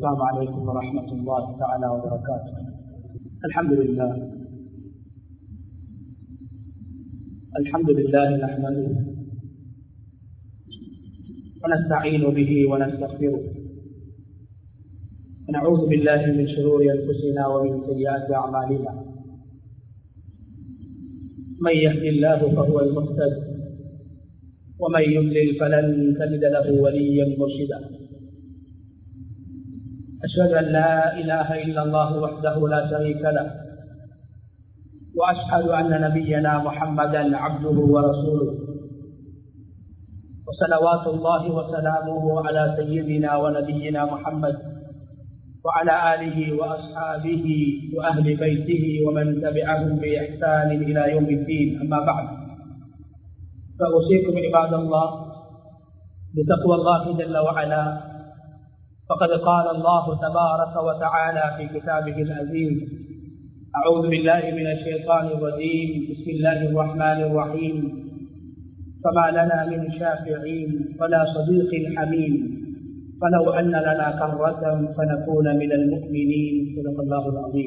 السلام عليكم ورحمة الله تعالى وبركاته الحمد لله الحمد لله نحمده ونستعين به ونستغفره ونعوذ بالله من شرور أنفسنا ومن سيئات أعمالنا من يهد الله فهو المهتد ومن يضلل فلن تجد له وليا مرشدا أشهد أن لا إله إلا الله وحده لا شريك له وأشهد أن نبينا محمدا عبده ورسوله وصلوات الله وسلامه على سيدنا ونبينا محمد وعلى آله وأصحابه وأهل بيته ومن تبعهم بإحسان إلى يوم الدين أما بعد فأوصيكم عباد الله بتقوى الله جل وعلا فقد قال الله تبارك وتعالى في كتابه العزيز أعوذ بالله من الشيطان الرجيم بسم الله الرحمن الرحيم فما لنا من شافعين ولا صديق حميم فلو أن لنا كرة فنكون من المؤمنين صدق الله العظيم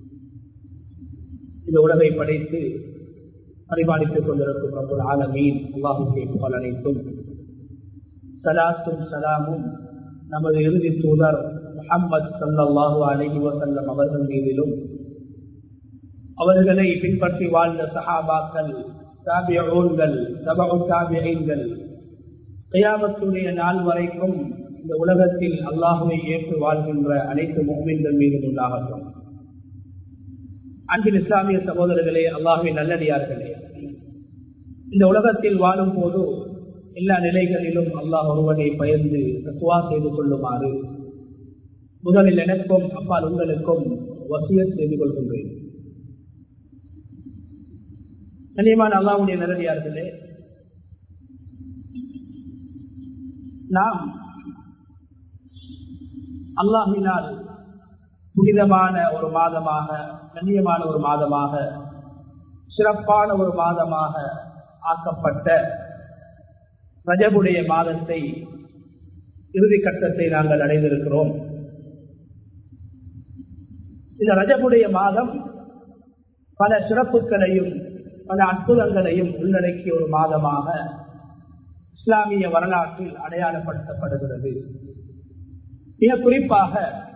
இந்த உலகை படைத்து பரிபாலித்துக் கொண்டிருக்கும் ரபுல் ஆலமீன் அல்லாஹுக்கே புகழ் அனைத்தும் சலாத்தும் சலாமும் நமது இறுதி தூதர் முகம்மது சல்லாஹூ அலஹி வசல்லம் அவர்கள் மீதிலும் அவர்களை பின்பற்றி வாழ்ந்த சஹாபாக்கள் தாபியோன்கள் தபு தாபியங்கள் கையாமத்துடைய நாள் வரைக்கும் இந்த உலகத்தில் அல்லாஹுவை ஏற்று வாழ்கின்ற அனைத்து மோமின்கள் மீதும் உண்டாகட்டும் அன்பில் இஸ்லாமிய சகோதரர்களே அல்லாஹுவின் நல்லடியார்களே இந்த உலகத்தில் வாழும் போது எல்லா நிலைகளிலும் அல்லாஹ் ஒருவனை பயந்து தத்துவா செய்து கொள்ளுமாறு முதலில் எனக்கும் அப்பால் உங்களுக்கும் வசியத் செய்து கொள்கின்றேன் கண்ணியமான அல்லாவுடைய நிரடியார்களே நாம் அல்லாஹினால் புனிதமான ஒரு மாதமாக கண்ணியமான ஒரு மாதமாக சிறப்பான ஒரு மாதமாக ஆக்கப்பட்ட ரஜபுடைய மாதத்தை இறுதி கட்டத்தை நாங்கள் அடைந்திருக்கிறோம் இந்த ரஜபுடைய மாதம் பல சிறப்புகளையும் பல அற்புதங்களையும் உள்ளடக்கிய ஒரு மாதமாக இஸ்லாமிய வரலாற்றில் அடையாளப்படுத்தப்படுகிறது மிக குறிப்பாக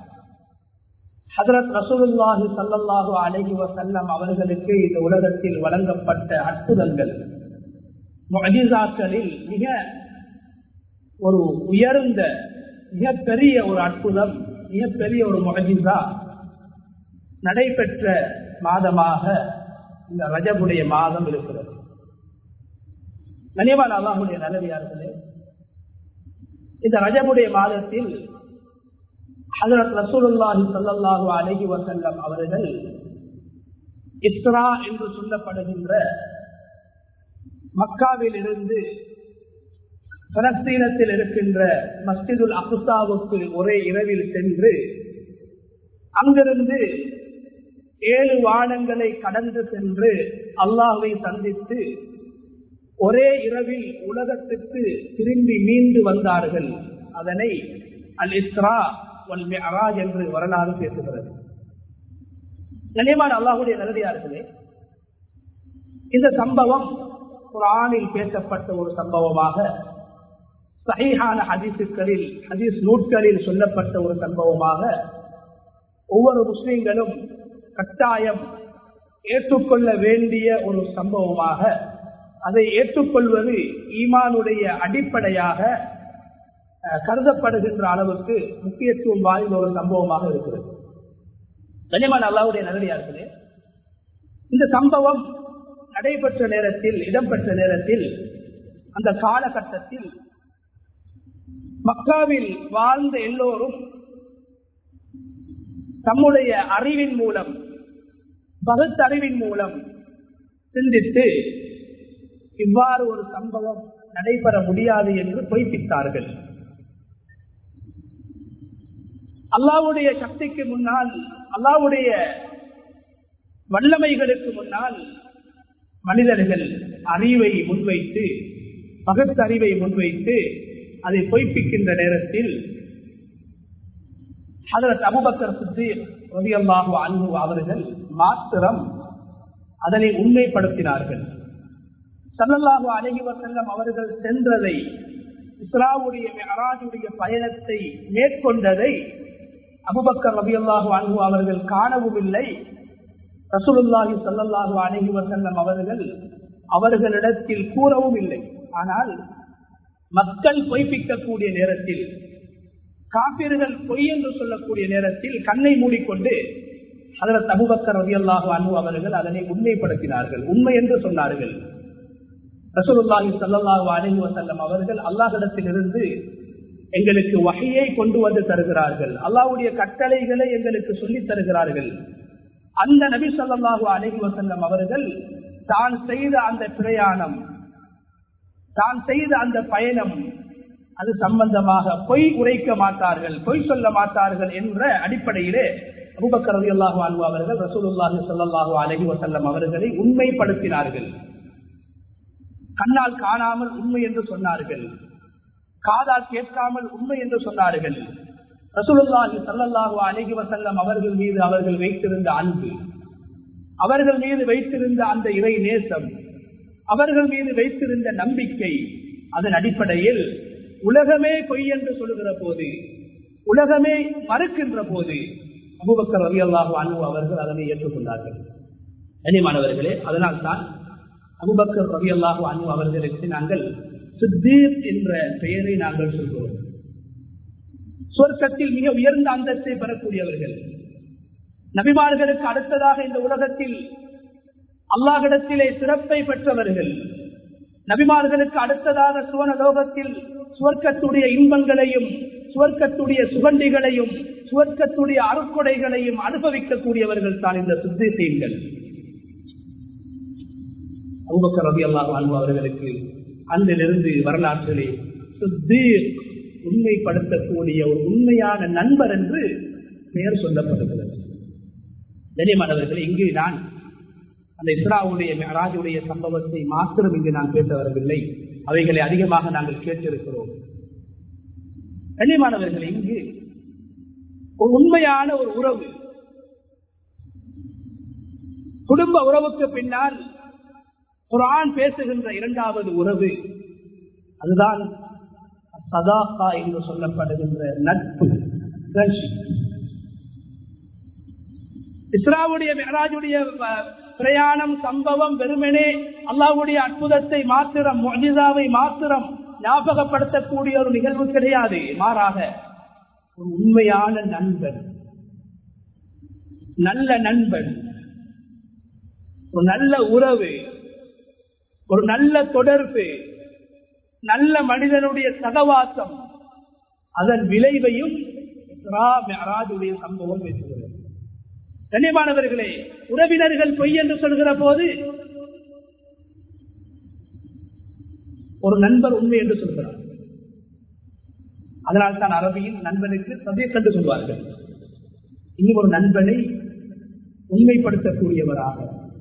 ஹதரத் ரசூலுல்லாஹி சல்லல்லாஹு அலஹி வசல்லம் அவர்களுக்கு இந்த உலகத்தில் வழங்கப்பட்ட அற்புதங்கள் மஜிசாக்களில் மிக ஒரு உயர்ந்த மிகப்பெரிய ஒரு அற்புதம் மிகப்பெரிய ஒரு மொஜிசா நடைபெற்ற மாதமாக இந்த ரஜபுடைய மாதம் இருக்கிறது கனிவான் அல்லாஹுடைய நல்லவியார்களே இந்த ரஜபுடைய மாதத்தில் ஹசரத் ரசூலுல்லாஹி சல்லாஹு அலஹி வசல்லம் அவர்கள் இஸ்ரா என்று சொல்லப்படுகின்ற மக்காவில் இருந்து பலஸ்தீனத்தில் இருக்கின்ற மஸ்ஜிதுல் அகுசாவுக்கு ஒரே இரவில் சென்று அங்கிருந்து ஏழு வானங்களை கடந்து சென்று அல்லாஹை சந்தித்து ஒரே இரவில் உலகத்துக்கு திரும்பி மீண்டு வந்தார்கள் அதனை அல் இஸ்ரா வல் மிஅராஜ் என்று வரலாறு பேசுகிறது கண்ணியமான அல்லாஹுடைய நல்லடியார்களே இந்த சம்பவம் குரானில் பேசப்பட்ட ஒரு சம்பவமாக சகிஹான ஹதீசுகளில் ஹதீஸ் நூட்களில் சொல்லப்பட்ட ஒரு சம்பவமாக ஒவ்வொரு முஸ்லிம்களும் கட்டாயம் ஏற்றுக்கொள்ள வேண்டிய ஒரு சம்பவமாக அதை ஏற்றுக்கொள்வது ஈமானுடைய அடிப்படையாக கருதப்படுகின்ற அளவுக்கு முக்கியத்துவம் வாய்ந்த ஒரு சம்பவமாக இருக்கிறது கனிமான் அல்லாவுடைய நகரியார்களே இந்த சம்பவம் நடைபெற்ற நேரத்தில் இடம்பெற்ற நேரத்தில் அந்த காலகட்டத்தில் மக்காவில் வாழ்ந்த எல்லோரும் தம்முடைய அறிவின் மூலம் பகுத்தறிவின் மூலம் சிந்தித்து இவ்வாறு ஒரு சம்பவம் நடைபெற முடியாது என்று பொய்ப்பித்தார்கள் அல்லாவுடைய சக்திக்கு முன்னால் அல்லாவுடைய வல்லமைகளுக்கு முன்னால் மனிதர்கள் அறிவை முன்வைத்து பகுத்தறிவை முன்வைத்து அதை பொய்ப்பிக்கின்ற நேரத்தில் ஹதரத் அபுபக்கர் சித்தீர் ரதியல்லாஹு அன்பு அவர்கள் மாத்திரம் அதனை உண்மைப்படுத்தினார்கள் சல்லல்லாஹு அலஹி வசல்லம் அவர்கள் சென்றதை இஸ்ராவுடைய மெஹராஜுடைய பயணத்தை மேற்கொண்டதை அபுபக்கர் ரபியல்லாஹு அன்பு அவர்கள் காணவும் இல்லை ரசூலுல்லாஹி சல்லல்லாஹு அலஹி வசல்லம் அவர்கள் அவர்களிடத்தில் கூறவும் இல்லை ஆனால் மக்கள் பொய்ப்பிக்கக்கூடிய நேரத்தில் காப்பீர்கள் பொய் என்று சொல்லக்கூடிய நேரத்தில் கண்ணை மூடிக்கொண்டு அதில் தபுபக்கர் ரவியல்லாக அன்பு அவர்கள் அதனை உண்மைப்படுத்தினார்கள் உண்மை என்று சொன்னார்கள் ரசூலுல்லாஹி சல்லாஹு அலஹி வசல்லம் அவர்கள் அல்லாஹிடத்திலிருந்து எங்களுக்கு வகையை கொண்டு வந்து தருகிறார்கள் அல்லாவுடைய கட்டளைகளை எங்களுக்கு சொல்லித் தருகிறார்கள் அந்த நபி சொல்லாஹு அலஹி வசல்லம் அவர்கள் தான் செய்த அந்த பிரயாணம் தான் செய்த அந்த பயணம் அது சம்பந்தமாக பொய் உரைக்க மாட்டார்கள் பொய் சொல்ல மாட்டார்கள் என்ற அடிப்படையிலே அபுபக்கர் ரவி அல்லாஹு அன்பு அவர்கள் ரசூலுல்லாஹி சல்லாஹூ அலஹி வசல்லம் அவர்களை உண்மைப்படுத்தினார்கள் கண்ணால் காணாமல் உண்மை என்று சொன்னார்கள் காதால் கேட்காமல் உண்மை என்று சொன்னார்கள் ரசூலுல்லாஹி சல்லாஹூ அலஹி வசல்லம் அவர்கள் மீது அவர்கள் வைத்திருந்த அன்பு அவர்கள் மீது வைத்திருந்த அந்த இறை நேசம் அவர்கள் மீது வைத்திருந்த நம்பிக்கை அதன் அடிப்படையில் உலகமே பொய் என்று சொல்லுகிற போது உலகமே மறுக்கின்ற போது அபுபக்கர் ரவி அல்லாஹு அன்பு அவர்கள் அதனை ஏற்றுக்கொண்டார்கள் கனிமானவர்களே அதனால் தான் அபுபக்கர் ரவி அல்லாஹு அன்பு அவர்களுக்கு நாங்கள் சித்தீர் என்ற பெயரை நாங்கள் சொல்கிறோம் சொர்க்கத்தில் மிக உயர்ந்த அந்தத்தை பெறக்கூடியவர்கள் நபிமார்களுக்கு அடுத்ததாக இந்த உலகத்தில் அல்லாஹிடத்திலே சிறப்பை பெற்றவர்கள் நபிமார்களுக்கு அடுத்ததாக சுவன லோகத்தில் சுவர்க்கத்துடைய இன்பங்களையும் சுவர்க்கத்துடைய சுகண்டிகளையும் சுவர்க்கத்துடைய அறுக்குடைகளையும் அனுபவிக்கக்கூடியவர்கள் தான் இந்த சித்தீர்கள் அபுபக்கர் ரவி அல்லாஹ் அன்பு அவர்களுக்கு அன்றிலிருந்து வரலாற்றிலே சித்தீர் உண்மைப்படுத்தக்கூடிய ஒரு உண்மையான நண்பர் என்று பெயர் சொல்லப்படுகிறது கண்ணியமானவர்கள் இங்கு நான் அந்த இஸ்ராவுடைய மெஹராஜுடைய சம்பவத்தை மாத்திரம் இங்கு நான் பேச வரவில்லை அவைகளை அதிகமாக நாங்கள் கேட்டிருக்கிறோம் கண்ணியமானவர்கள் இங்கு ஒரு உண்மையான ஒரு உறவு குடும்ப உறவுக்கு பின்னால் ஒரு ஆண் பேசுகின்ற இரண்டாவது உறவு அதுதான் சதாக்கா என்று சொல்லப்படுகின்ற நட்பு இஸ்ராவுடைய மெஹராஜுடைய பிரயாணம் சம்பவம் வெறுமனே அல்லாவுடைய அற்புதத்தை மாத்திரம் மொஜிதாவை மாத்திரம் ஞாபகப்படுத்தக்கூடிய ஒரு நிகழ்வு கிடையாது மாறாக ஒரு உண்மையான நண்பன் நல்ல நண்பன் ஒரு நல்ல உறவு ஒரு நல்ல தொடர்பு நல்ல மனிதனுடைய சகவாசம் அதன் விளைவையும் சம்பவம் பேசுகிறது கண்ணியமானவர்களே உறவினர்கள் பொய் என்று சொல்கிற போது ஒரு நண்பர் உண்மை என்று சொல்கிறார் அதனால் தான் அரபியில் நண்பனுக்கு சதீக் என்று சொல்வார்கள் இன்னும் ஒரு நண்பனை உண்மைப்படுத்தக்கூடியவராக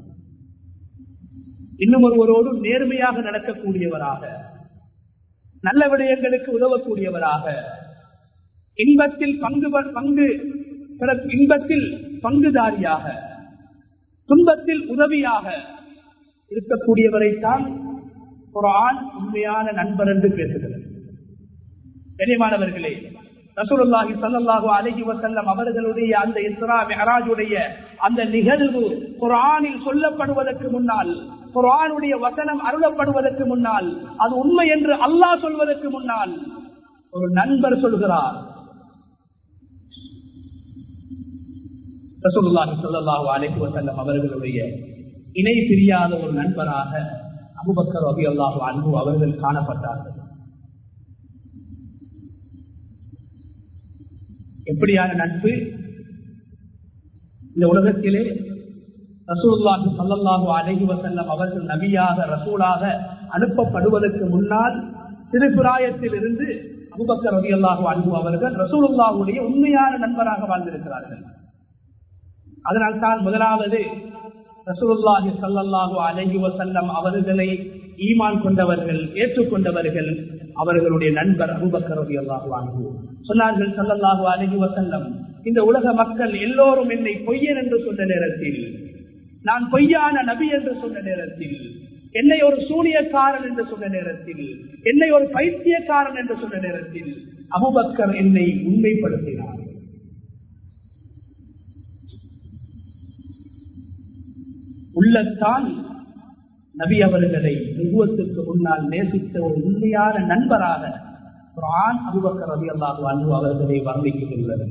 இன்னும் ஒருவரோடு நேர்மையாக நடக்கக்கூடியவராக நல்ல விடயங்களுக்கு உதவக்கூடியவராக இன்பத்தில் பங்கு பங்கு இன்பத்தில் பங்குதாரியாக துன்பத்தில் உதவியாக இருக்கக்கூடியவரைத்தான் ஒரு ஆண் உண்மையான நண்பர் என்று பேசுகிறது கனிமானவர்களே ரசூலுல்லாஹி ஸல்லல்லாஹு அலைஹி வஸல்லம் அவர்களுடைய அந்த இஸ்ரா மிஹராஜுடைய அந்த நிகழ்வு குர்ஆனில் சொல்லப்படுவதற்கு முன்னால் குர்ஆனுடைய வசனம் அருளப்படுவதற்கு முன்னால் அது உண்மை என்று அல்லாஹ் சொல்வதற்கு முன்னால் ஒரு நண்பர் சொல்கிறார் ரசூலுல்லாஹி ஸல்லல்லாஹு அலைஹி வஸல்லம் அவர்களுடைய இணை பிரியாத ஒரு நண்பராக அபூபக்கர் ரலியல்லாஹு அன்ஹு அவர்கள் காணப்பட்டார்கள் எப்படியான நட்பு இந்த உலகத்திலே ரசூல்லாஹு சல்லல்லாஹு அலைஹி வசல்லம் அவர்கள் நபியாக ரசூலாக அனுப்பப்படுவதற்கு முன்னால் திருப்பிராயத்தில் இருந்து அபுபக்கர் ரலியல்லாஹு அன்பு அவர்கள் ரசூலுல்லாஹுடைய உண்மையான நண்பராக வாழ்ந்திருக்கிறார்கள் அதனால் தான் முதலாவது ரசூலுல்லாஹி சல்லல்லாஹு அலைஹி வசல்லம் அவர்களை ஈமான் கொண்டவர்கள் ஏற்றுக்கொண்டவர்கள் அவர்களுடைய நண்பர் அபுபக்கர் ரலியல்லாஹு அன்ஹு சொன்னார்கள் சல்லல்லாஹு அலைஹி வசல்லம் இந்த உலக மக்கள் எல்லோரும் என்னை பொய்யன் என்று சொன்ன நேரத்தில் நான் பொய்யான நபி என்று சொன்ன நேரத்தில் என்னை ஒரு சூனியக்காரன் என்று சொன்ன நேரத்தில் என்னை ஒரு பைத்தியக்காரன் என்று சொன்ன நேரத்தில் அபுபக்கர் என்னை உண்மைப்படுத்தினார் உள்ளத்தான் நபி அவர்களை நுகுவத்துக்கு முன்னால் நேசித்த ஒரு உண்மையான நண்பராக குரான் அபுபக்கர் ரவி அல்லாஹு அன்பு அவர்களை வர்ணிக்கின்றது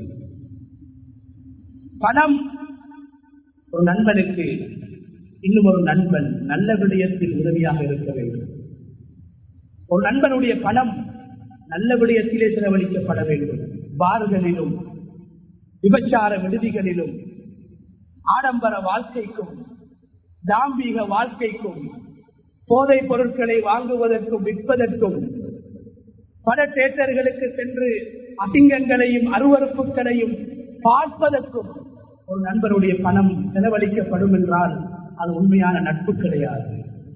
பணம் ஒரு நண்பனுக்கு இன்னும் ஒரு நண்பன் நல்ல விடயத்தில் உதவியாக இருக்க வேண்டும் ஒரு நண்பனுடைய பணம் நல்ல விடயத்திலே செலவழிக்கப்பட வேண்டும் பார்களிலும் விபச்சார விடுதிகளிலும் ஆடம்பர வாழ்க்கைக்கும் தாம்பீக வாழ்க்கைக்கும் போதைப் பொருட்களை வாங்குவதற்கும் விற்பதற்கும் பல தேட்டர்களுக்கு சென்று அசிங்கங்களையும் அருவறுப்புகளையும் பார்ப்பதற்கும் ஒரு நண்பருடைய பணம் செலவழிக்கப்படும் என்றால் அது உண்மையான நட்பு கிடையாது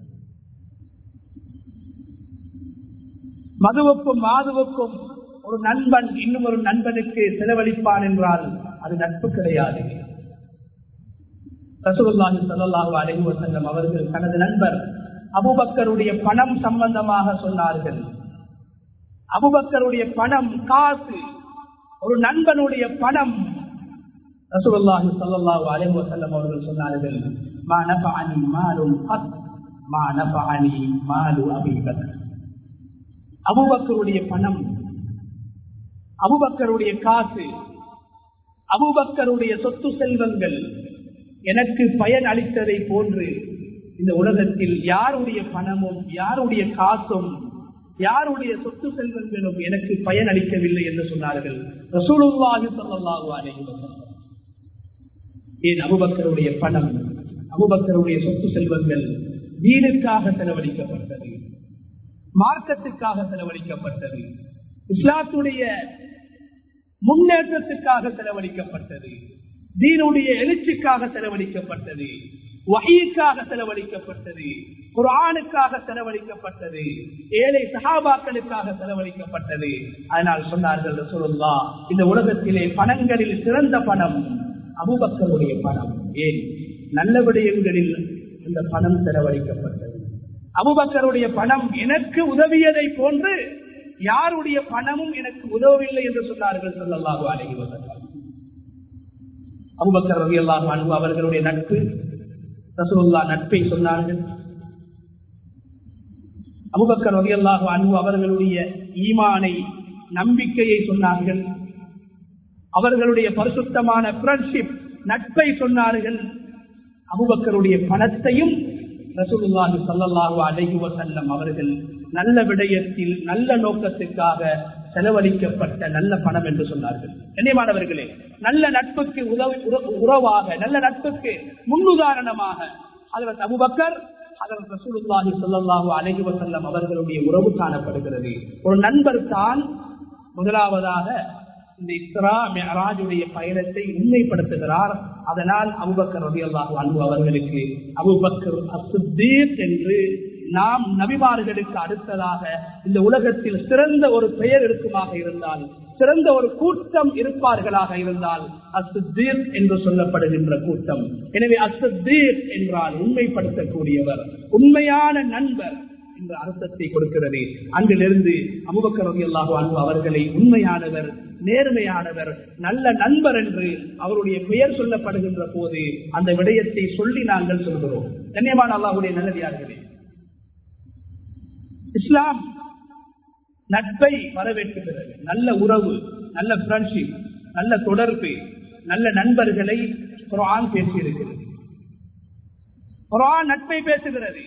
மதுவுக்கும் மாதுவுக்கும் ஒரு நண்பன் இன்னும் ஒரு நண்பனுக்கு செலவழிப்பான் என்றால் அது நட்பு கிடையாது ரசூலுல்லாஹி ஸல்லல்லாஹு அலைஹி வஸல்லம் அவர்கள் தனது நண்பர் அபூபக்கருடைய பணம் சம்பந்தமாக சொன்னார்கள் அபூபக்கருடைய பணம் காசு ஒரு நண்பனுடைய பணம் ரசூலுல்லாஹி ஸல்லல்லாஹு அலைஹி வஸல்லம் அவர்கள் சொன்னார்கள் மா நஃபஅனி மாலுன் கத் மா நஃபஅனி மாலு அபீ பக்கர் அபூபக்கருடைய பணம் அபூபக்கருடைய காசு அபூபக்கருடைய சொத்து செல்வங்கள் எனக்கு பயன் அளித்ததை போன்று இந்த உலகத்தில் யாருடைய பணமும் யாருடைய காசும் யாருடைய சொத்து செல்வங்களும் எனக்கு பயன் அளிக்கவில்லை என்று சொன்னார்கள் ரசூலுல்லாஹி ஸல்லல்லாஹு அலைஹி வஸல்லம் ஏன் அபுபக்கருடைய பணம் அபுபக்கருடைய சொத்து செல்வங்கள் வீணுக்காக செலவழிக்கப்பட்டது மார்க்கத்துக்காக செலவழிக்கப்பட்டது இஸ்லாத்துடைய முன்னேற்றத்துக்காக செலவழிக்கப்பட்டது தீனுடைய எழுச்சிக்காக செலவழிக்கப்பட்டது வகைக்காக செலவழிக்கப்பட்டது குரானுக்காக செலவழிக்கப்பட்டது ஏழை சகாபாக்களுக்காக செலவழிக்கப்பட்டது அதனால் சொன்னார்கள் ரசூலுல்லா இந்த உலகத்திலே பணங்களில் சிறந்த பணம் அபுபக்கருடைய பணம் ஏன் நல்ல விடயங்களில் இந்த பணம் செலவழிக்கப்பட்டது அபுபக்கருடைய பணம் எனக்கு உதவியதை போன்று யாருடைய பணமும் எனக்கு உதவவில்லை என்று சொன்னார்கள் சொல்லல்லாஹு அலைஹி வஸல்லம் அபுபக்கர் ரவி அல்லாஹ் அன்பு அவர்களுடைய நட்பு ரசூல்லா நட்பை சொன்னார்கள் அபுபக்கர் ரவி அல்லாஹ் அன்பு அவர்களுடைய ஈமானை நம்பிக்கையை சொன்னார்கள் அவர்களுடைய பரிசுத்தமான ஃப்ரெண்ட்ஷிப் நட்பை சொன்னார்கள் அபுபக்கருடைய பணத்தையும் ரசூலுல்லாஹி ஸல்லல்லாஹு அலைஹி வஸல்லம் அவர்கள் நல்ல விடயத்தில் நல்ல நோக்கத்துக்காக செலவழிக்கப்பட்ட நல்ல பணம் என்று சொன்னார்கள் கண்ணியமானவர்களே நல்ல நட்புக்கு உதவி உறவாக நல்ல நட்புக்கு முன்னுதாரணமாக அதற்கு அபுபக்கர் அதற்கு ரசூலுல்லாஹி ஸல்லல்லாஹு அலைஹி வஸல்லம் அவர்களுடைய உறவு காணப்படுகிறது ஒரு நண்பர் தான் முதலாவதாக இந்த இஸ்ரா மெஹராஜுடைய பயணத்தை உண்மைப்படுத்துகிறார் அதனால் அபுபக்கர் ரவி அல்லாஹு அன்பு அவர்களுக்கு அபுபக்கர் அசுத்தீர் என்று நாம் நபிமார்களுக்கு அடுத்ததாக இந்த உலகத்தில் சிறந்த ஒரு பெயர் இருக்குமாக இருந்தால் சிறந்த ஒரு கூட்டம் இருப்பார்களாக இருந்தால் அசுத்தீர் என்று சொல்லப்படுகின்ற கூட்டம் எனவே அசுத்தீர் என்றால் உண்மைப்படுத்தக்கூடியவர் உண்மையான நண்பர் என்ற அர்த்தத்தை கொடுக்கிறது அங்கிலிருந்து அபுபக்கர் ரவி அல்லாஹு அன்பு அவர்களை உண்மையானவர் நேர்மையானவர் நல்ல நண்பர் என்று அவருடைய பெயர் சொல்லப்படுகின்ற போது அந்த விடயத்தை சொல்லி நாங்கள் சொல்கிறோம் கண்ணியமான அல்லாஹுடைய நல்லதியார்களே இஸ்லாம் நட்பை வரவேற்கிறது நல்ல உறவு நல்ல ஃப்ரெண்ட்ஷிப் நல்ல தொடர்பு நல்ல நண்பர்களை குரான் பேசியிருக்கிறது குரான் நட்பை பேசுகிறது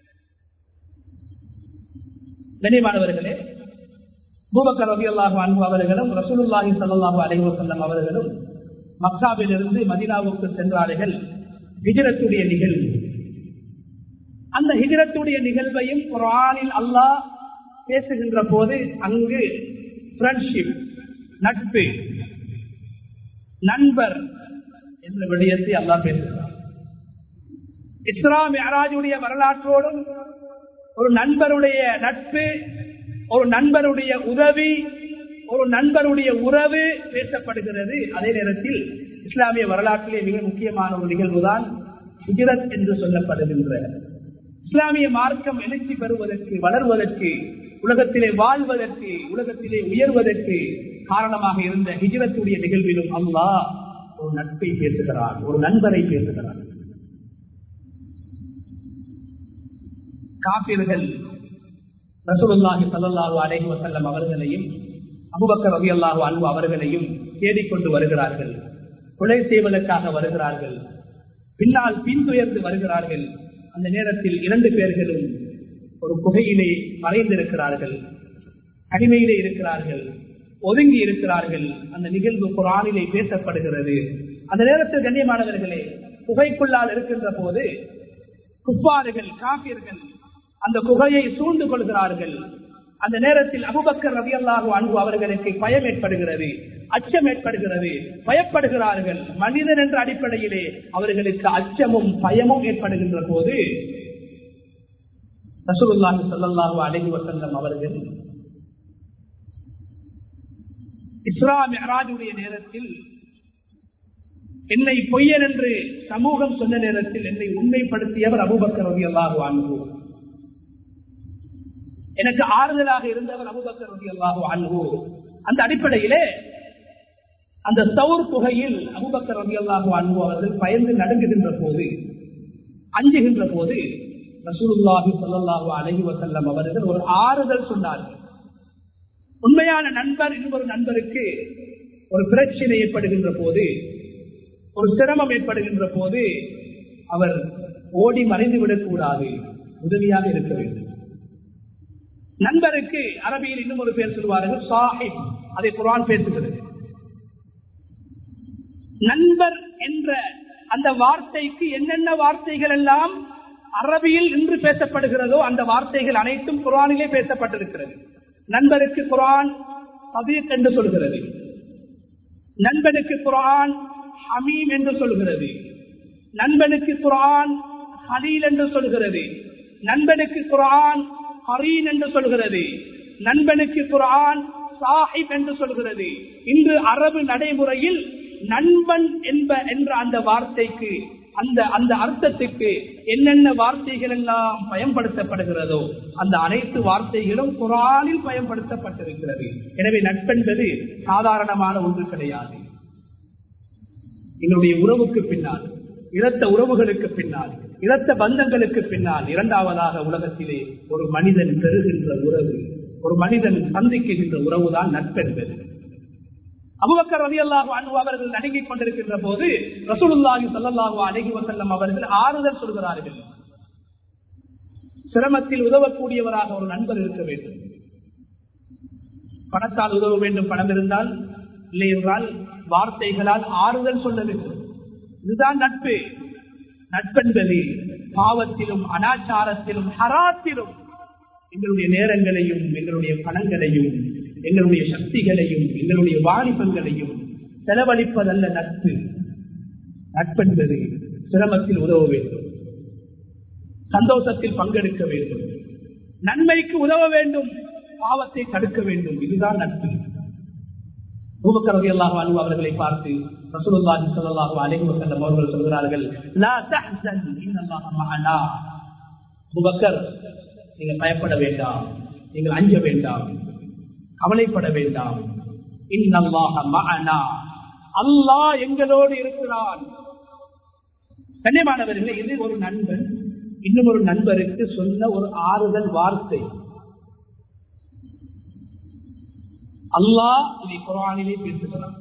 கண்ணியமானவர்களே பூபக்கர் ரவி அல்லாஹு அன்பு அவர்களும் ரசூலுல்லாஹி சல்லாஹு அலைஹி வசல்லம் அவர்களும் மக்காவிலிருந்து மதினாவுக்கு சென்றார்கள் ஹிஜரத்துடைய நிகழ்வு அந்த ஹிஜரத்துடைய நிகழ்வையும் குரானில் அல்லாஹ் பேசுகின்ற போது அங்கு ஃப்ரெண்ட்ஷிப் நட்பு நண்பர் என்ற விடயத்தை அல்லாஹ் பேசுகிறார் இஸ்லாம் மெஹராஜுடைய வரலாற்றோடும் ஒரு நண்பருடைய நட்பு ஒரு நண்பருடைய உதவி ஒரு நண்பருடைய உறவு பேசப்படுகிறது அதே நேரத்தில் இஸ்லாமிய வரலாற்றிலே மிக முக்கியமான ஒரு நிகழ்வுதான் ஹிஜரத் என்று சொல்லப்படுகின்ற இஸ்லாமிய மார்க்கம் எழுச்சி பெறுவதற்கு வளர்வதற்கு உலகத்திலே வாழ்வதற்கு உலகத்திலே உயர்வதற்கு காரணமாக இருந்த ஹிஜரத்துடைய நிகழ்விலும் அல்லாஹ் ஒரு நட்பை பேசுகிறார் ஒரு நண்பரை பேசுகிறார் காப்பீர்கள் ரசூலுல்லாஹி ஸல்லல்லாஹு அலைஹி வஸல்லம் அவர்களையும் அபூபக்கர் ரலியல்லாஹு அன்ஹு அவர்களையும் தேடிக்கொண்டு வருகிறார்கள் கொலை செய்வதற்காக வருகிறார்கள் பின்னால் பின்துயர்ந்து வருகிறார்கள் அந்த நேரத்தில் இரண்டு பேர்களும் ஒரு குகையிலே மறைந்திருக்கிறார்கள் அடிமையிலே இருக்கிறார்கள் ஒதுங்கி இருக்கிறார்கள் அந்த நிகழ்வு குரானிலே பேசப்படுகிறது அந்த நேரத்தில் கண்ணியமானவர்களே குகைக்குள்ளால் இருக்கின்ற போது குப்பாறுகள் காப்பியர்கள் அந்த குகையை சூழ்ந்து கொள்கிறார்கள் அந்த நேரத்தில் அபுபக்கர் ரவி அல்லாஹு அன்பு அவர்களுக்கு பயம் ஏற்படுகிறது அச்சம் ஏற்படுகிறது பயப்படுகிறார்கள் மனிதன் என்ற அடிப்படையிலே அவர்களுக்கு அச்சமும் பயமும் ஏற்படுகின்ற போது ரசூலுல்லாஹி ஸல்லல்லாஹு அலைஹி வஸல்லம் அவர்கள் இஸ்ரா மிஹ்ராஜுடைய நேரத்தில் என்னை பொய்யன் என்று சமூகம் சொன்ன நேரத்தில் என்னை உண்மைப்படுத்தியவர் அபுபக்கர் ரவி அல்லாஹு அன்பு எனக்கு ஆறுதலாக இருந்தவர் அபுபக்கர் ரவி அல்லாஹு அன்பு அந்த அடிப்படையிலே அந்த சவுர் புகையில் அபுபக்கர் ரவி அல்லாஹு அன்பு அவர்கள் பயந்து நடுங்குகின்ற போது அஞ்சுகின்ற போது ரசூலுல்லாஹி ஸல்லல்லாஹு அலைஹி வஸல்லம் அவர்கள் ஒரு ஆறுதல் சொன்னார்கள் உண்மையான நண்பர் இன்னொரு நண்பருக்கு ஒரு பிரச்சனை ஏற்படுகின்ற போது ஒரு சிரமம் ஏற்படுகின்ற போது அவர் ஓடி மறைந்து விடக்கூடாது உதவியாக இருக்க வேண்டும் நண்பருக்கு அரபியில் இன்னும் ஒரு பேர் சொல்வார்கள் சாஹிப் அதை குரான் பேசுகிறது நண்பர் என்ற அந்த வார்த்தைக்கு என்னென்ன வார்த்தைகள் எல்லாம் அரபியில் இன்று பேசப்படுகிறதோ அந்த வார்த்தைகள் அனைத்தும் குரானிலே பேசப்பட்டிருக்கிறது நண்பருக்கு குரான் சதீக் என்று சொல்கிறது நண்பனுக்கு குரான் ஹமீம் என்று சொல்கிறது நண்பனுக்கு குரான் ஹலீல் என்று சொல்கிறது நண்பனுக்கு குரான் ஹரீன் என்று சொல்கிறது நண்பனுக்கு குரான் சாஹிப் என்று சொல்கிறது இன்று அரபு நடைமுறையில் நண்பன் என்ப என்ற அந்த வார்த்தைக்கு அந்த அந்த அர்த்தத்துக்கு என்னென்ன வார்த்தைகள் எல்லாம் பயன்படுத்தப்படுகிறதோ அந்த அனைத்து வார்த்தைகளும் குரானில் பயன்படுத்தப்பட்டிருக்கிறது எனவே நட்பென்பது சாதாரணமான ஒன்று கிடையாது எங்களுடைய உறவுக்கு பின்னால் இரத்த உறவுகளுக்கு பின்னால் இரத்த பந்தங்களுக்கு பின்னால் இரண்டாவதாக உலகத்திலே ஒரு மனிதன் பெறுகின்ற உறவு ஒரு மனிதன் சந்திக்கின்ற உறவுதான் நட்பென்பது அபுபக்கர் ரவி அல்லாஹு அன்பு அவர்கள் நடுங்கிக் கொண்டிருக்கின்ற போது ரசூலுல்லாஹி சல்லாஹு அலஹி வசல்லம் அவர்கள் ஆறுதல் சொல்கிறார்கள் சிரமத்தில் உதவக்கூடியவராக ஒரு நண்பர் இருக்க வேண்டும் பணத்தால் உதவ வேண்டும் பணம் இருந்தால் இல்லை என்றால் வார்த்தைகளால் ஆறுதல் சொல்ல வேண்டும் இதுதான் நட்பு நட்பென்பது பாவத்திலும் அனாச்சாரத்திலும் ஹராத்திலும் எங்களுடைய நேரங்களையும் எங்களுடைய பணங்களையும் எங்களுடைய சக்திகளையும் எங்களுடைய வாலிபங்களையும் செலவழிப்பதல்ல நட்பு நட்பென்பது சிரமத்தில் உதவ வேண்டும் சந்தோஷத்தில் பங்கெடுக்க வேண்டும் நன்மைக்கு உதவ வேண்டும் பாவத்தை தடுக்க வேண்டும் இதுதான் நட்பு பூபக்கரவியல்லாக அன்பு அவர்களை பார்த்து ரசூலுல்லாஹி ஸல்லல்லாஹு அலைஹி வஸல்லம் அவர்கள் சொல்கிறார்கள் லா தஹ்சன் இன்னல்லாஹ மஅனா பூபக்கர் நீங்கள் பயப்பட வேண்டாம் நீங்கள் அஞ்ச வேண்டாம் கவலைப்பட வேண்டாம் இன்னல்லாஹ மஅனா அல்லாஹ் எங்களோடு இருக்கிறான் கண்ணியமானவர்களே இது ஒரு நண்பன் இன்னும் ஒரு நண்பருக்கு சொன்ன ஒரு ஆறுதல் வார்த்தை அல்லாஹ் இதை குரானிலே பேசுகிறான்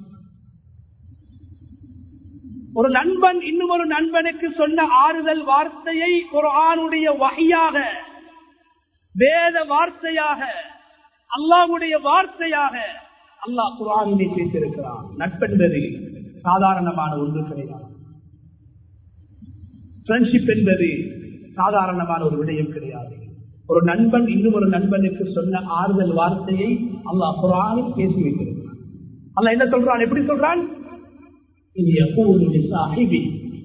ஒரு நண்பன் இன்னும் ஒரு நண்பனுக்கு சொன்ன ஆறுதல் வார்த்தையை குரானுடைய வகையாக வேத வார்த்தையாக அல்லாவுடைய வார்த்தையாக அல்லாஹ் குரானிலே பேசியிருக்கிறான் நட்பென்பது சாதாரணமான ஒன்று கிடையாது ஃப்ரெண்ட்ஷிப் என்பது சாதாரணமான ஒரு விடயம் கிடையாது ஒரு நண்பன் இன்னும் ஒரு நண்பனுக்கு சொன்ன ஆறுதல் வார்த்தையை அல்லாஹ் குரானில் பேசி வைத்திருக்கிறான் அல்லாஹ் என்ன சொல்றான் எப்படி சொல்றான் இது எப்போது சாஹிபி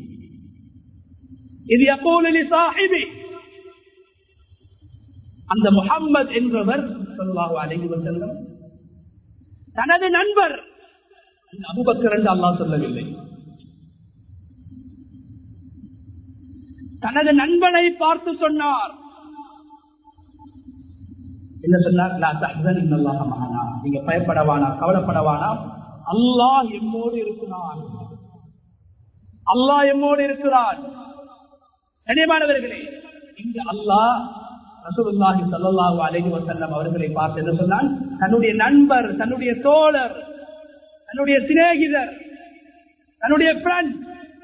இது எப்போது சாஹிபி அந்த முகம்மது என்றவர் சொல்லாஹு அலைஹி வஸல்லம் தனது நண்பர் அபுபக்கர் என்று அல்லாஹ் சொல்லவில்லை தனது நண்பனை பார்த்து சொன்னார் என்ன சொன்னார் "லா தஹ்சன் இன்னல்லாஹ மஅனா." நீங்க பயப்படவானா கவலைப்படவானா அல்லாஹ் எம்மோடு இருக்கிறான் அல்லாஹ் எம்மோடு இருக்கிறான் கனியமானவர்களே இங்கு அல்லாஹ் ரசூலுல்லாஹி ஸல்லல்லாஹு அலைஹி வஸல்லம் அவர்களை பார்த்து என்ன சொன்னான் தன்னுடைய நண்பர் தன்னுடைய தோழர் தன்னுடைய சிநேகிதர் தன்னுடைய ஃப்ரெண்ட்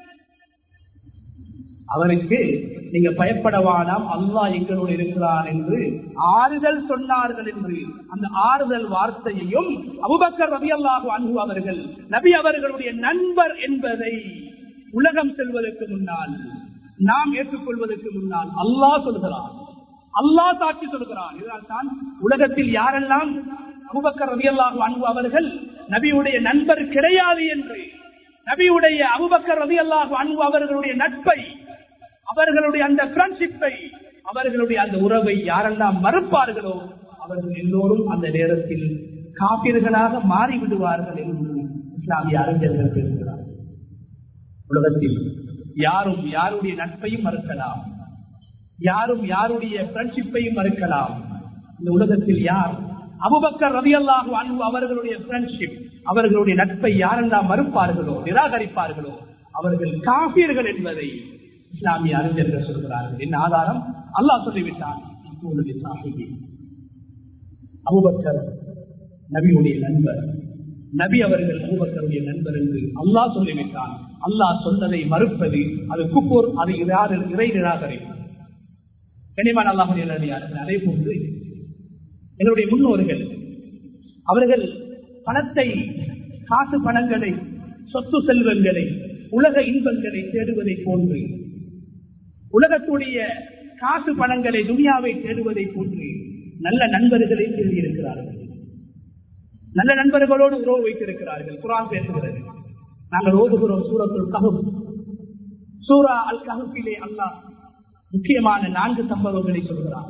அவருக்கு நீங்க பயப்படவானாம் அல்லாஹ் எங்களோடு இருக்கிறான் என்று ஆறுதல் சொன்னார்கள் என்று அந்த ஆறுதல் வார்த்தையையும் அபுபக்கர் ரவி அல்லாஹு அன்பு அவர்கள் நபி அவர்களுடைய நண்பர் என்பதை உலகம் செல்வதற்கு முன்னால் நாம் ஏற்றுக்கொள்வதற்கு முன்னால் அல்லாஹ் சொல்கிறான் அல்லாஹ் சாட்சி சொல்கிறான் இதனால் தான் உலகத்தில் யாரெல்லாம் அபுபக்கர் ரவி அல்லாஹு அன்பு அவர்கள் நபியுடைய நண்பர் கிடையாது என்று நபியுடைய அபுபக்கர் ரவி அல்லாஹு அன்பு அவர்களுடைய நட்பை அவர்களுடைய அந்த ஃப்ரெண்ட்ஷிப்பை அவர்களுடைய அந்த உறவை யாரெல்லாம் மறுப்பார்களோ அவர்கள் எல்லோரும் அந்த நேரத்தில் காப்பீர்களாக மாறிவிடுவார்கள் என்று இஸ்லாமிய அறிஞர்கள் பேசுகிறார் உலகத்தில் யாரும் யாருடைய நட்பையும் மறுக்கலாம் யாரும் யாருடைய ஃப்ரெண்ட்ஷிப்பையும் மறுக்கலாம் இந்த உலகத்தில் யார் அபுபக்கர் ரவி அல்லாஹு அன்பு அவர்களுடைய ஃப்ரெண்ட்ஷிப் அவர்களுடைய நட்பை யாரெல்லாம் மறுப்பார்களோ நிராகரிப்பார்களோ அவர்கள் காப்பீர்கள் என்பதை இஸ்லாமிய அறிஞர்கள் சொல்கிறார்கள் என்ன ஆதாரம் அல்லாஹ் சொல்லிவிட்டான் இப்பொழுது சாஹிபி அபுபக்கர் நபியுடைய நண்பர் நபி அவர்கள் அபுபக்கருடைய நண்பர் என்று அல்லாஹ் சொல்லிவிட்டான் அல்லாஹ் சொன்னதை மறுப்பது அது குப்பூர் அது இறை- இறை நிராகரிப்பு கனிமான் அல்லாஹுடைய நடிகார்கள் அதே போன்று எங்களுடைய முன்னோர்கள் அவர்கள் பணத்தை காசு பணங்களை சொத்து செல்வங்களை உலக இன்பங்களை தேடுவதை போன்று உலகத்துடைய காசு பணங்களை துனியாவை தேடுவதை போன்று நல்ல நண்பர்களை தேடியிருக்கிறார்கள் நல்ல நண்பர்களோடு உறவு வைத்திருக்கிறார்கள் குரான் பேசுகிறது நாங்கள் ஓதுகிறோம் சூரத்துல் கஹுப் சூரா அல் கஹுப்பிலே அல்லாஹ் முக்கியமான நான்கு சம்பவங்களை சொல்கிறார்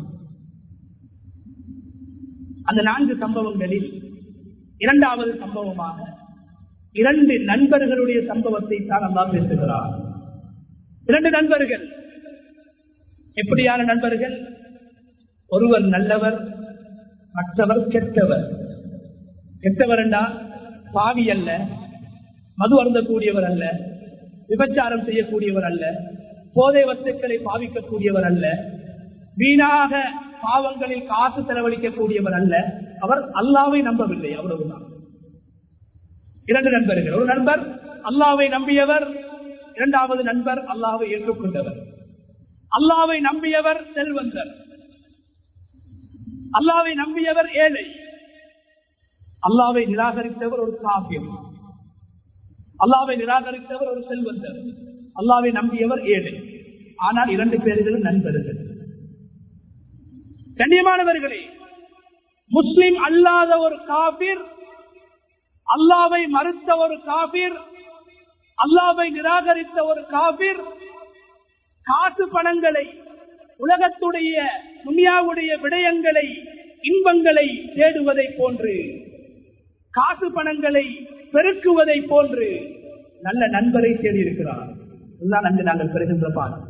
அந்த நான்கு சம்பவங்களில் இரண்டாவது சம்பவமாக இரண்டு நண்பர்களுடைய சம்பவத்தை தான் அல்லா பேசுகிறார் இரண்டு நண்பர்கள் எப்படியான நண்பர்கள் ஒருவர் நல்லவர் மற்றவர் கெட்டவர் கெட்டவர் என்றால் பாவி அல்ல மது அருந்தக்கூடியவர் அல்ல விபச்சாரம் செய்யக்கூடியவர் அல்ல போதை வஸ்துக்களை பாவிக்கக்கூடியவர் அல்ல வீணாக பாவங்களில் காசு செலவழிக்கக்கூடியவர் அல்ல அவர் அல்லாவை நம்பவில்லை அவ்வளவுதான் இரண்டு நண்பர்கள் ஒரு நண்பர் அல்லாவை நம்பியவர் இரண்டாவது நண்பர் அல்லாவை ஏற்றுக்கொண்டவர் அல்லாவை நம்பியவர் செல்வந்தர் அல்லாவை நம்பியவர் ஏழை அல்லாவை நிராகரித்தவர் ஒரு காவியம் அல்லாவை நிராகரித்தவர் ஒரு செல்வந்தர் அல்லாவை நம்பியவர் ஏழை ஆனால் இரண்டு பேர்களும் நண்பர்கள் கண்ணியமானவர்களே முஸ்லிம் அல்லாத ஒரு காபிர் அல்லாவை மறுத்த ஒரு காபிர் அல்லாவை நிராகரித்த ஒரு காபிர் காசு பணங்களை உலகத்துடைய துனியாவுடைய விடயங்களை இன்பங்களை தேடுவதை போன்று காசு பணங்களை பெருக்குவதை போன்று நல்ல நண்பரை தேடியிருக்கிறார் இதுதான் அங்கு நாங்கள் பெறுகின்ற பாடம்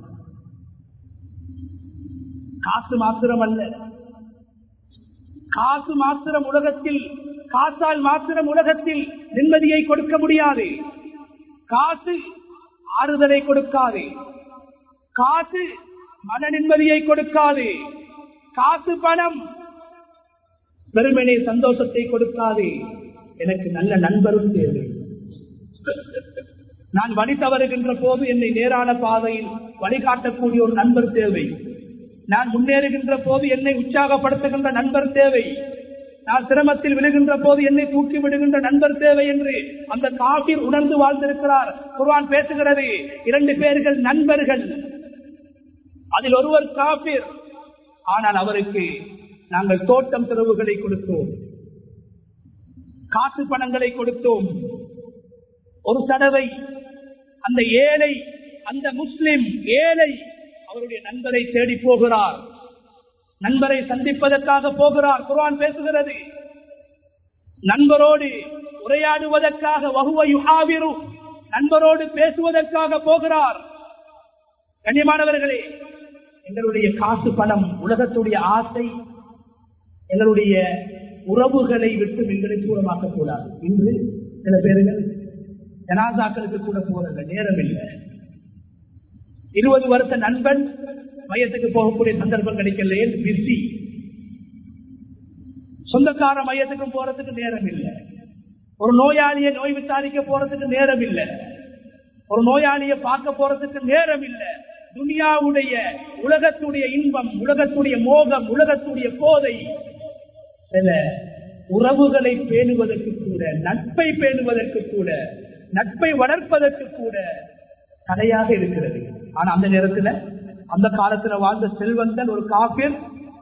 காசு மாத்திரம் அல்ல காசு மாத்திரம் உலகத்தில் காசால் மாத்திரம் உலகத்தில் நிம்மதியை கொடுக்க முடியாது காசு ஆறுதலை கொடுக்காது காசு மன நிம்மதியை கொடுக்காது காசு பணம் வெறுமனே சந்தோஷத்தை கொடுக்காது எனக்கு நல்ல நண்பரும் தேவை நான் வழி தவறுகின்ற போது என்னை நேரான பாதையில் வழிகாட்டக்கூடிய ஒரு நண்பர் தேவை நான் முன்னேறுகின்ற போது என்னை உற்சாகப்படுத்துகின்ற நண்பர் தேவை நான் சிரமத்தில் விழுகின்ற போது என்னை தூக்கி விடுகின்ற நண்பர் தேவை என்று அந்த காபிர் உணர்ந்து வாழ்ந்திருக்கிறார் குர்ஆன் பேசுகிறது இரண்டு பேர்கள் நண்பர்கள் அதில் ஒருவர் காபிர் ஆனால் அவருக்கு நாங்கள் தோட்டம் திறவுகளை கொடுத்தோம் காசு பணங்களை கொடுத்தோம் ஒரு தடவை அந்த ஏழை அந்த முஸ்லிம் ஏழை அவருடைய நண்பரை தேடி போகிறார் நண்பரை சந்திப்பதற்காக போகிறார் குர்ஆன் பேசுகிறது நண்பரோடு உரையாடுவதற்காக வகுவ யுகாவிரு நண்பரோடு பேசுவதற்காக போகிறார் கண்ணியமானவர்களே எங்களுடைய காசு பணம் உலகத்துடைய ஆசை எங்களுடைய உறவுகளை விட்டு எங்களை தூரமாக்க கூடாது இன்று சில பேர்கள் ஜனாதாக்களுக்கு கூட போறதில்லை நேரம் இல்லை இருபது வருஷ நண்பன் மையத்துக்கு போகக்கூடிய சந்தர்ப்பம் கிடைக்கலையே பிஸி சொந்தக்கார மையத்துக்கும் போறதுக்கு நேரம் இல்லை ஒரு நோயாளியை நோய் விசாரிக்க போறதுக்கு நேரம் இல்லை ஒரு நோயாளியை பார்க்க போறதுக்கு நேரம் இல்லை துனியாவுடைய உலகத்துடைய இன்பம் உலகத்துடைய மோகம் உலகத்துடைய போதை சில உறவுகளை பேணுவதற்கு கூட நட்பை பேணுவதற்கு கூட நட்பை வளர்ப்பதற்கு கூட தடையாக இருக்கிறது ஆனா அந்த நேரத்துல அந்த காலத்துல வாழ்ந்த செல்வந்தன் ஒரு காப்பில்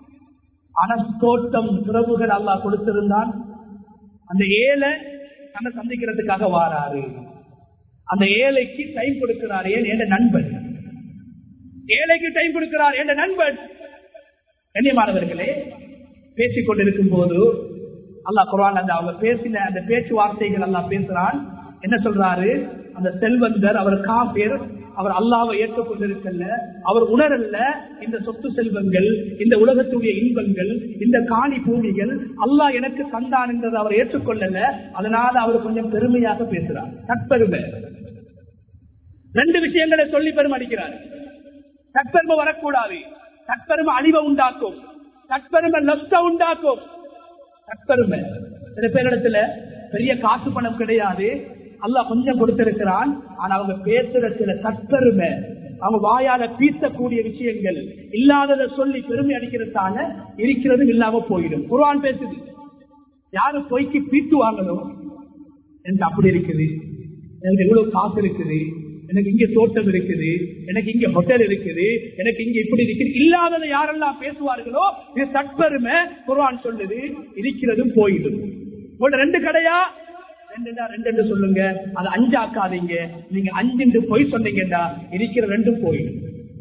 அனஸ்தோட்டம் உறவுகள் அல்லா கொடுத்திருந்தான் அந்த ஏழை தன்னை சந்திக்கிறதுக்காக வாராரு அந்த ஏழைக்கு டைம் கொடுக்கிறார் ஏன் என்ற நண்பன் ஏழைக்கு டைம் கொடுக்கிறார் என்ற நண்பன் கண்ணியமானவர்களே பேசிக் கொண்டிருக்கும் போது அல்லா குரான் அந்த அவங்க பேசின அந்த பேச்சுவார்த்தைகள் அல்லா பேசுறான் என்ன சொல்றாரு அந்த செல்வந்தர் அவர் காப்பேர் அவர் அல்லாவை ஏற்றுக்கொண்டிருக்கல அவர் உணரல்ல இந்த சொத்து செல்வங்கள் இந்த உலகத்துடைய இன்பங்கள் இந்த காணி பூமிகள் அல்லாஹ் எனக்கு தந்தான் என்றதை அவர் ஏற்றுக்கொள்ளல அதனால அவர் கொஞ்சம் பெருமையாக பேசுறார் தற்பெருமை ரெண்டு விஷயங்களை சொல்லி பெருமை அடிக்கிறார் தற்பெருமை வரக்கூடாது தற்பெருமை அழிவை உண்டாக்கும் தற்பெருமை நஷ்ட உண்டாக்கும் தற்பெருமை சில பேரிடத்துல பெரிய காசு பணம் கிடையாது அல்லாஹ் கொஞ்சம் கொடுத்திருக்கிறான் ஆனா அவங்க பேசுற சில தற்பெருமை அவங்க வாயால பீசக்கூடிய விஷயங்கள் இல்லாததை சொல்லி பெருமை அடிக்கிறதால இருக்கிறதும் இல்லாம போயிடும் குர்ஆன் பேசுது யாரு பொய்க்கு பீட்டுவாங்களோ எனக்கு அப்படி இருக்குது எனக்கு இவ்வளவு காசு இருக்குது எனக்கு இங்க தோட்டம் இருக்குது எனக்கு இங்க ஹோட்டல் இருக்குது எனக்கு இங்க இப்படி இருக்குது இல்லாததை யாரெல்லாம் பேசுவார்களோ இது தற்பெருமை குர்ஆன் சொல்லுது இருக்கிறதும் போயிடும் உங்களோட ரெண்டு கடையா ரெண்டுடா ரெண்டு சொல்லுங்க அது அஞ்சாக்காதீங்க நீங்க அஞ்சு பொய் சொன்னீங்கடா இருக்கிற ரெண்டும் போயிடும்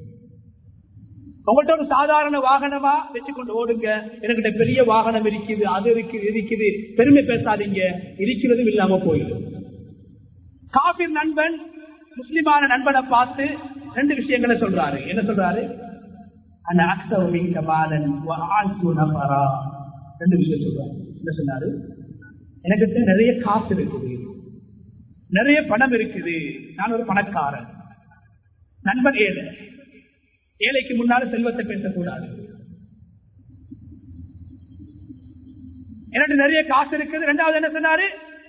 உங்கள்கிட்ட ஒரு சாதாரண வாகனமா வச்சுக்கொண்டு ஓடுங்க என்கிட்ட பெரிய வாகனம் இருக்குது அது இருக்குது இருக்குது பெருமை பேசாதீங்க இருக்கிறதும் இல்லாம போயிடும் காபிர் நண்பன் முஸ்லிமான நண்பனை பார்த்து ரெண்டு விஷயங்களை சொல்றாரு என்ன சொல்றாரு அந்த அக்சவமிங்க மாலன் ரெண்டு விஷயம் சொல்றாரு என்ன சொன்னாரு எனக்கு நிறைய காசு இருக்குது நிறைய பணம் இருக்குது நான் ஒரு பணக்காரன் நண்பன் ஏழை ஏழைக்கு முன்னால செல்வத்தை பேசக்கூடாது எனக்கு நிறைய காசு இருக்குது ரெண்டாவது என்ன சொன்னாரு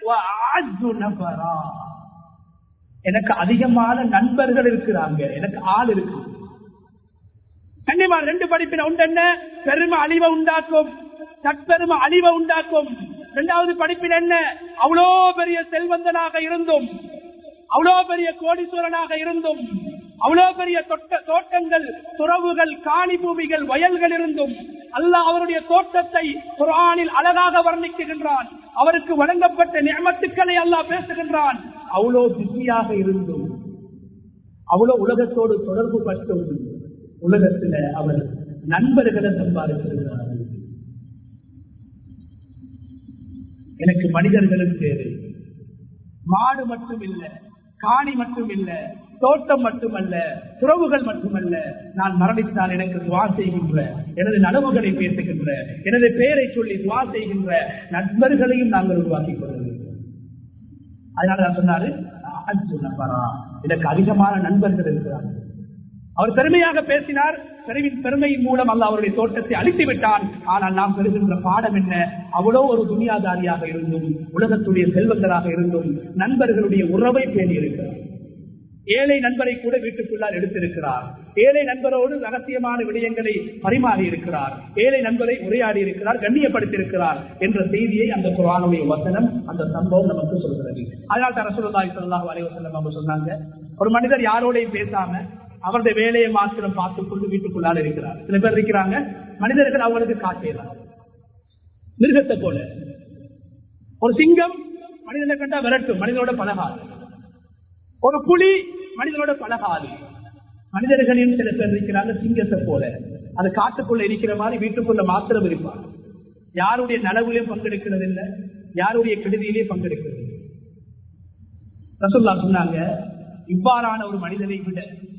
எனக்கு அதிகமான நண்பர்கள் இருக்கிறாங்க எனக்கு ஆள் இருக்கு கண்டிப்பா ரெண்டு படிப்பின உண்டு என்ன பெருமை அழிவை உண்டாக்கும் தற்பெருமை அழிவை உண்டாக்கும் இரண்டாவது படிப்பில் என்ன அவ்வளோ பெரிய செல்வந்தனாக இருந்தும் அவ்வளோ பெரிய கோடீஸ்வரனாக இருந்தும் அவ்வளோ பெரிய தோட்டங்கள் துறவுகள் காணி பூமிகள் வயல்கள் இருந்தும் அல்லாஹ் அவருடைய தோட்டத்தை குரானில் அழகாக வர்ணிக்குகின்றான் அவருக்கு வழங்கப்பட்ட நியமத்துக்களை அல்லாஹ் பேசுகின்றான் அவ்வளோ பிஸியாக இருந்தும் அவ்வளோ உலகத்தோடு தொடர்பு பட்டும் உலகத்துல அவர் நண்பர்களை சம்பாதித்திருக்கிறார்கள் எனக்கு மனிதர்களும் தேவை மாடு மட்டும் இல்ல காணி மட்டும் இல்ல தோட்டம் மட்டுமல்ல துறவுகள் மட்டுமல்ல நான் மரணித்தால் எனக்கு துவா செய்கின்ற எனது நனவுகளை பேசுகின்ற எனது பெயரை சொல்லி துவா செய்கின்ற நண்பர்களையும் நாங்கள் உருவாக்கிக் கொள்கிறோம் அதனால நான் சொன்னாரு எனக்கு அதிகமான நண்பர்கள் இருக்கிறார்கள் அவர் பெருமையாக பேசினார் பெருமையின் மூலம் அல்ல அவருடைய தோட்டத்தை அழித்து விட்டான் ஆனால் நாம் பெறுகின்ற பாடம் என்ன அவ்வளோ ஒரு துணியாதாரியாக இருந்தும் உலகத்துடைய செல்வங்களாக இருந்தும் நண்பர்களுடைய உறவை பேணி இருக்கிறார் ஏழை நண்பரை கூட வீட்டுக்குள்ளால் எடுத்திருக்கிறார் ஏழை நண்பரோடு ரகசியமான விடயங்களை பரிமாறி இருக்கிறார் ஏழை நண்பரை உரையாடி இருக்கிறார் கண்ணியப்படுத்தியிருக்கிறார் என்ற செய்தியை அந்த குரானுடைய வசனம் அந்த சம்பவம் நமக்கு சொல்கிறது அதனால் தர சொல்லி சொல்லலாம் வரைவசனம் அவங்க சொன்னாங்க ஒரு மனிதர் யாரோடையும் பேசாம அவருடைய வேலையை மாத்திரம் பார்த்துக் கொண்டு வீட்டுக்குள்ளால் இருக்கிறார் சில பேர் இருக்கிறாங்க மனிதர்கள் அவங்களுக்கு காட்டலாம் மிருகத்தை போல ஒரு சிங்கம் மனிதனை கண்டா விரட்டும் மனிதனோட பழகாது ஒரு புலி மனிதனோட பழகாது மனிதர்களையும் சில பேர் இருக்கிறாங்க சிங்கத்தை போல அது காட்டுக்குள்ள இருக்கிற மாதிரி வீட்டுக்குள்ள மாத்திரம் இருப்பார் யாருடைய நலவுலையும் பங்கெடுக்கிறது இல்லை யாருடைய கெடுதியிலே பங்கெடுக்கிறது ரசுல்லா சொன்னாங்க இவ்வாறான ஒரு மனிதனை விட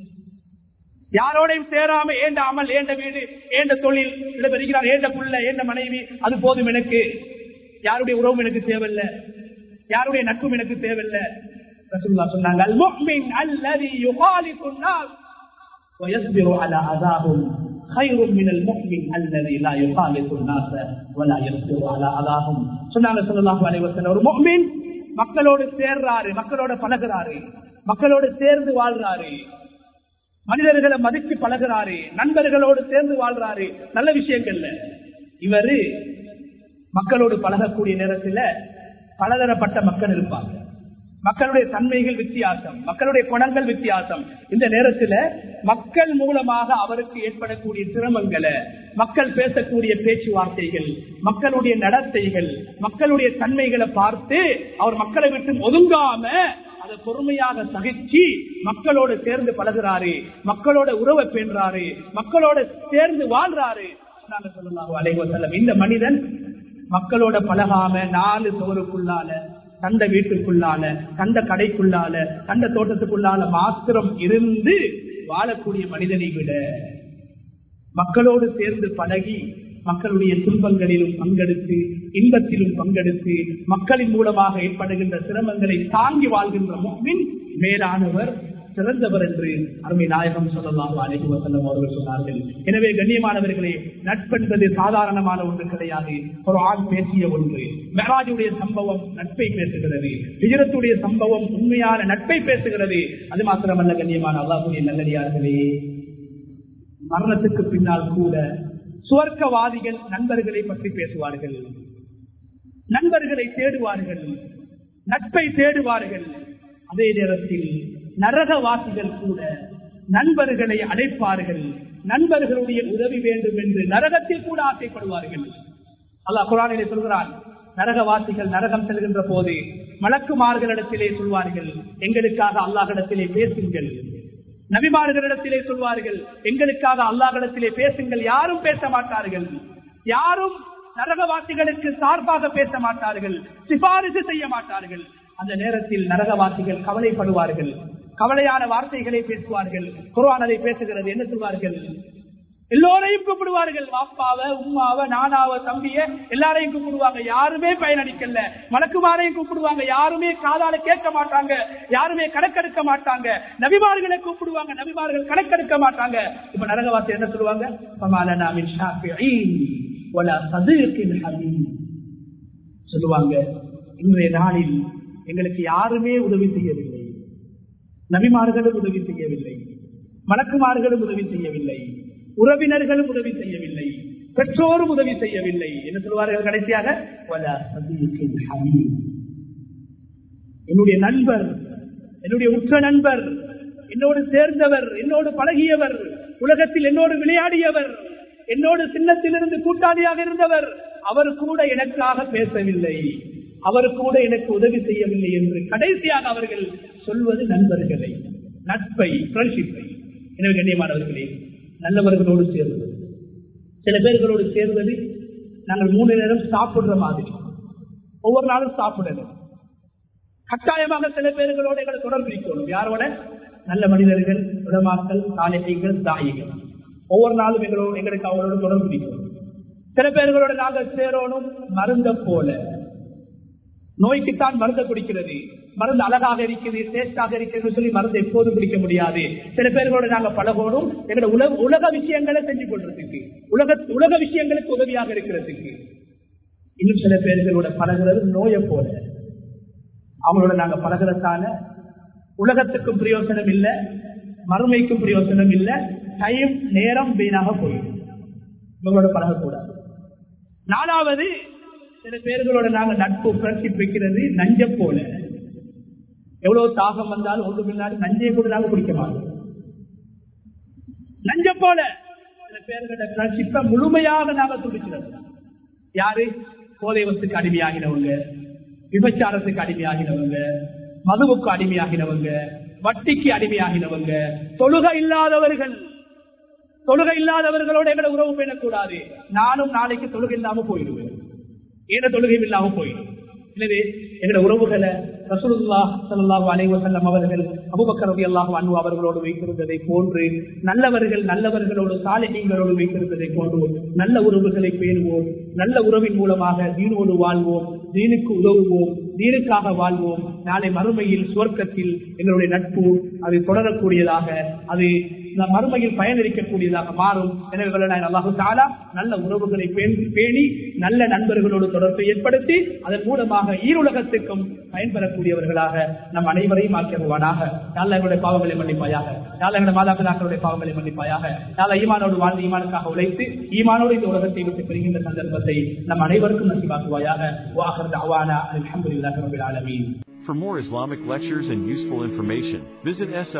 யாரோடையும் சேராம ஏண்ட அமல் ஏண்ட வீடு ஏண்ட தொழில் இடம்பெறுகிறார் ஏண்ட புள்ள ஏண்ட மனைவி அது போதும் எனக்கு யாருடைய உறவும் எனக்கு தேவையில்லை யாருடைய நட்பும் எனக்கு தேவையில்லை ரசூல்லா சொன்னாங்க அல் முஃமின் அல்லதி யுகாலித்து الناس ويصبر على أذاهم خير من المؤمن الذي لا يخالط الناس ولا يصبر على أذاهم சொன்னாங்க ஸல்லல்லாஹு அலைஹி வஸல்லம் ஒரு முஃமின் மக்களோடு சேர்றாரு மக்களோட பழகுறாரு மக்களோடு சேர்ந்து வாழ்றாரு மனிதர்களை மதிச்சு பழகுறாரு நண்பர்களோடு சேர்ந்து வாழ்றாரு நல்ல விஷயங்கள்ல இவரு மக்களோடு பழகக்கூடிய நேரத்துல பலதரப்பட்ட மக்கள் இருப்பாங்க மக்களுடைய தன்மைகள் வித்தியாசம் மக்களுடைய குணங்கள் வித்தியாசம் இந்த நேரத்துல மக்கள் மூலமாக அவருக்கு ஏற்படக்கூடிய சிரமங்களை மக்கள் பேசக்கூடிய பேச்சுவார்த்தைகள் மக்களுடைய நடத்தைகள் மக்களுடைய தன்மைகளை பார்த்து அவர் மக்களை விட்டு ஒதுங்காம அதை பொறுமையாக சகிச்சு மக்களோடு சேர்ந்து பழகுறாரு மக்களோட உறவை பேணுறாரு மக்களோட சேர்ந்து வாழ்றாரு நாங்க சொல்லலாம் அலைவசல்லம் இந்த மனிதன் மக்களோட பழகாம நாலு சுவருக்குள்ளால தந்த வீட்டுக்குள்ளால தந்த கடைக்குள்ளால தந்த தோட்டத்துக்குள்ளால மாத்திரம் இருந்து வாழக்கூடிய மனிதனை விட மக்களோடு சேர்ந்து பழகி மக்களுடைய துன்பங்களிலும் பங்கெடுத்து இன்பத்திலும் பங்கெடுத்து மக்களின் மூலமாக ஏற்படுகின்ற சிரமங்களை தாங்கி வாழ்கின்ற முக்மின் மேலானவர் சிறந்தவர் என்று அருமை நாயகம் சொல்லலாம் அழைப்பு வசல்லம் அவர்கள் சொன்னார்கள் எனவே கண்ணியமானவர்களே நட்பென்பது சாதாரணமான ஒன்று கிடையாது ஒரு ஆண் பேசிய ஒன்று மெராஜுடைய சம்பவம் நட்பை பேசுகிறது விஜயத்துடைய சம்பவம் உண்மையான நட்பை பேசுகிறது அது மாத்திரமல்ல கண்ணியமான அல்லாஹுடைய நல்லடியார்களே மரணத்துக்கு பின்னால் கூட சுவர்க்கவாதிகள் நண்பர்களை பற்றி பேசுவார்கள் நண்பர்களை தேடுவார்கள் நட்பை தேடுவார்கள் அதே நேரத்தில் நரகவாசிகள் கூட நண்பர்களை அழைப்பார்கள் நண்பர்களுடைய உதவி வேண்டும் என்று நரகத்தில் கூட ஆசைப்படுவார்கள் அல்லாஹ் குரானிலே சொல்கிறான் நரகவாசிகள் நரகம் செல்கின்ற போது மலக்குமார்களிடத்திலே சொல்வார்கள் எங்களுக்காக அல்லாஹிடத்திலே பேசுங்கள் நபிமார்களிடத்திலே சொல்வார்கள் எங்களுக்காக அல்லாஹிடத்திலே பேசுங்கள் யாரும் பேச மாட்டார்கள் யாரும் நரகவாசிகளுக்கு சார்பாக பேச மாட்டார்கள் சிபாரிசு செய்ய மாட்டார்கள் அந்த நேரத்தில் நரகவாசிகள் கவலைப்படுவார்கள் கவலையான வார்த்தைகளை பேசுவார்கள் குர்ஆன் அதை பேசுகிறது என்ன சொல்வார்கள் எல்லோரையும் கூப்பிடுவார்கள் வாப்பாவ உமாவ நானாவ தம்பிய எல்லாரையும் கூப்பிடுவாங்க யாருமே பயனளிக்கல மலக்குமாரையும் கூப்பிடுவாங்க யாருமே காதால கேட்க மாட்டாங்க யாருமே கணக்கெடுக்க மாட்டாங்க நபிமார்களை கூப்பிடுவாங்க நபிமார்கள் கணக்கெடுக்க மாட்டாங்க இப்ப நரகவாசி என்ன சொல்லுவாங்க "ஃபமாலனா மின் ஷாஃபிஈன் வலா சதீகின் ஹமீம்." சொல்லுவாங்க இன்றைய நாளில் எங்களுக்கு யாருமே உதவி செய்யவில்லை நபிமார்களும் உதவி செய்யவில்லை மலக்குமார்களும் உதவி செய்யவில்லை உறவினர்களும் உதவி செய்யவில்லை பெற்றோரும் உதவி செய்யவில்லை என்ன சொல்வார்கள் கடைசியாக "வலா சதீகின் ஹமீம்." என்னுடைய நண்பர் என்னுடைய உற்ற நண்பர் என்னோடு சேர்ந்தவர் என்னோடு பழகியவர் உலகத்தில் என்னோடு விளையாடியவர் என்னோடு சின்னத்திலிருந்து கூட்டாளியாக இருந்தவர் அவர் கூட எனக்காக பேசவில்லை அவர் கூட எனக்கு உதவி செய்யவில்லை என்று கடைசியாக அவர்கள் சொல்வது நண்பர்களை நட்பை ஃப்ரெண்ட்ஷிப்பை எனவே கண்ணியமானவர்களே நல்லவர்களோடு சேர்வது சில பேர்களோடு சேர்வது நாங்கள் மூணு நேரம் சாப்பிடுற மாதிரி ஒவ்வொரு நாளும் சாப்பிடணும் கட்டாயமாக சில பேர்களோட எங்களை தொடர்பு இருக்கணும் யாரோட நல்ல மனிதர்கள் உடமாக்கள் தாலிகைகள் தாயிகள் ஒவ்வொரு நாளும் எங்களோட எங்களுக்கு அவங்களோட தொடர்பு இருக்கணும் சில பேர்களோட நாங்கள் சேரணும் மருந்த போல நோய்க்குத்தான் மருந்தை குடிக்கிறது மருந்து அழகாக இருக்குது டேஸ்டாக இருக்கிறது சொல்லி மருந்து எப்போதும் குடிக்க முடியாது சில பேர்களோட நாங்க பழகணும் எங்களோட உலக உலக விஷயங்களை செஞ்சு கொள்றதுக்கு உலக உலக விஷயங்களுக்கு உதவியாக இருக்கிறதுக்கு இன்னும் சில பேர்களோட பழகிறது நோயை போல அவங்களோட நாங்க பழகிறதால உலகத்துக்கும் பிரயோசனம் இல்ல மறுமைக்கும் பிரயோசனம் இல்ல டைம் நேரம் வீணாக போயிடும் இவங்களோட பழகக்கூடாது நாலாவது சில பேர்களோட நாங்க நட்பு ஃப்ரெண்ட்ஷிப் வைக்கிறது நஞ்ச போல எவ்வளவு தாகம் வந்தாலும் ஒன்று பின்னாடி நஞ்சையை கூட நாங்க குடிக்க மாட்டோம் நஞ்ச போல சில பேர்களோட ஃப்ரெண்ட்ஷிப்பை முழுமையாக நாங்க துடிக்கிறது யாரு போதை வத்துக்கு அடிமையாகினவங்க விபச்சாரத்துக்கு அடிமையாகினவங்க மதுவுக்கு அடிமையாகினவங்க வட்டிக்கு அடிமையாகினவங்க தொழுகை இல்லாதவர்கள் தொழுகை இல்லாதவர்களோட எங்களை உறவு பேணக்கூடாது நானும் நாளைக்கு தொழுகை இல்லாம போயிடுவேன் ஏன தொழுகை இல்லாம போயிடும் எனவே எங்களோட உறவுகளை ரசூலுல்லா ஸல்லல்லாஹு அலைஹி வஸல்லம் அவர்கள் அபூபக்கர் ரலியல்லாஹு அன்ஹு அவர்களோடு வைத்திருந்ததை போன்று நல்லவர்கள் நல்லவர்களோடு சாலிஹீன்களோடு வைத்திருந்ததை போன்று நல்ல உறவுகளை பேணுவோம் நல்ல உறவின் மூலமாக தீனோடு வாழ்வோம் தீனுக்கு உதவுவோம் தீனுக்காக வாழ்வோம் நாளை மறுமையில் சுவர்க்கத்தில் எங்களுடைய நட்பு அது தொடரக்கூடியதாக அது நம் மறுமையில் பயனளிக்கக்கூடியதாக மாறும் எனவே வல்லநாயன் அல்லாஹு தாலா நல்ல உறவுகளை பேணி பேணி நல்ல நண்பர்களோடு தொடர்பை ஏற்படுத்தி அதன் மூலமாக ஈருலகத்துக்கும் பயன்பெறக்கூடியவர்களாக நம் அனைவரையும் ஆக்கியவானாக நல்ல எங்களுடைய பாவங்களை மன்னிப்பாயாக நல்ல எங்களுடைய மாதாபிதாக்களுடைய பாவங்களை மன்னிப்பாயாக நல்ல ஈமானோடு வாழ்ந்து ஈமானுக்காக உழைத்து ஈமானோடு இந்த உலகத்தை விட்டு பெறுகின்ற சந்தர்ப்பத்தை நம் அனைவருக்கும் நசிவாக்குவாயாக வாகர் அவானா அலமதுல்லாஹி ரபில் ஆலமீன் For more Islamic lectures and useful information, visit